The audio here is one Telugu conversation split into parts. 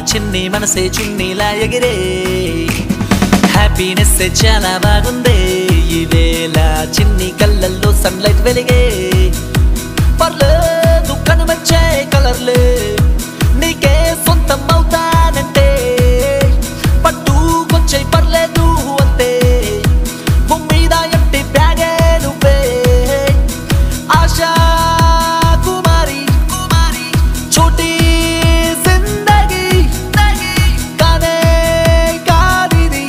చిన్ని మనసే చున్నీలా ఎగిరే హ్యాపీనెస్ చాలా బాగుంది ఈవేళ చిన్ని కళ్ళల్లో సన్లైట్ వెలిగే పర్లేదు కనుమచ్చే కలర్లే నీకే సొంతం అవుతానంటే పట్టుకొచ్చే పర్లేదు అంతే మీద ఎట్టి బ్యాగే నువ్వే ఆశా కుమారి కుమారి छोटी जिंदगी కానే కానిది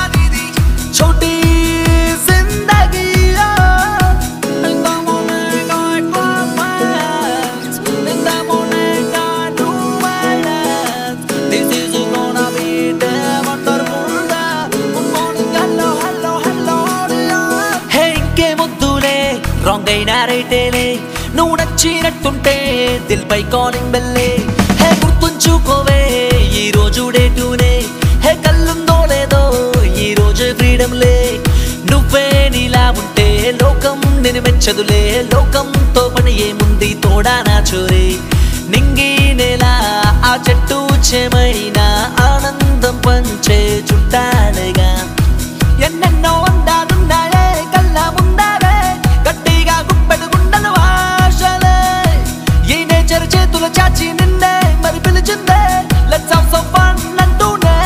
छोटी जिंदगी in the morning I promise in the morning I do my best this is gonna be the wonderful day good morning hello hello hello hey ఇంకేమొద్దులే రాంగ్ అయినా రైటేలే నువ్వు నచ్చినట్టుంటే దిల్ పై కాలింగ్ బెల్లే హే గుర్తుంచుకోవే ఈ రోజు డేటునే హే కళ్ళుందో లేదో ఈ రోజు ఫ్రీడమ్ లే నువ్వే నీలా ఉంటే లోకం నేను మెచ్చదులే లోకంతో పని ఏముంది తోడా నా చోరే నింగి నేల ఆ చెట్టు చేమైన ఆనందం పంచే చుట్టాలుగా ఎన్నెన్నో అందాలున్నాయే కళ్ళ ముందారే గట్టిగా గుప్పెడు గుండెలు ఆశలే ఈ నేచర్ చేతులు చాచి నిన్నే మరి పిలిచిందే లెట్స్ హావ్ సమ్ ఫన్ అంటూనే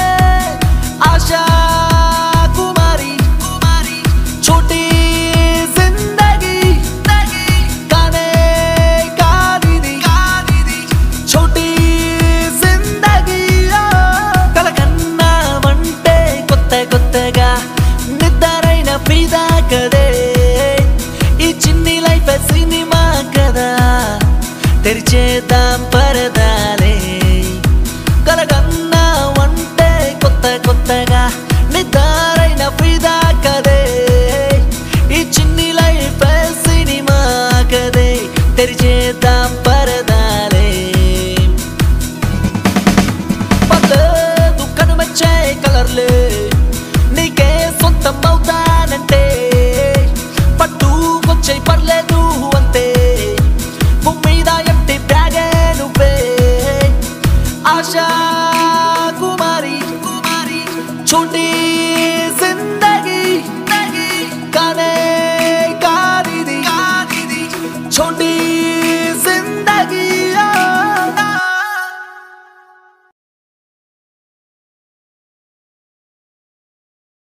ఆశా కుమారి కుమారి छोटी जिंदगी కానే కానిది छोटी जिंदगी కలకన్నా వంటే కొత్త కొత్తగా నిద్రైన ఫీదా కదే ఈ చిన్ని లైఫ్ సినిమా కదా తెరిచేద్దాం పరదాలే కలగన్నా వంటే కొత్త కొత్తగా నిద్ర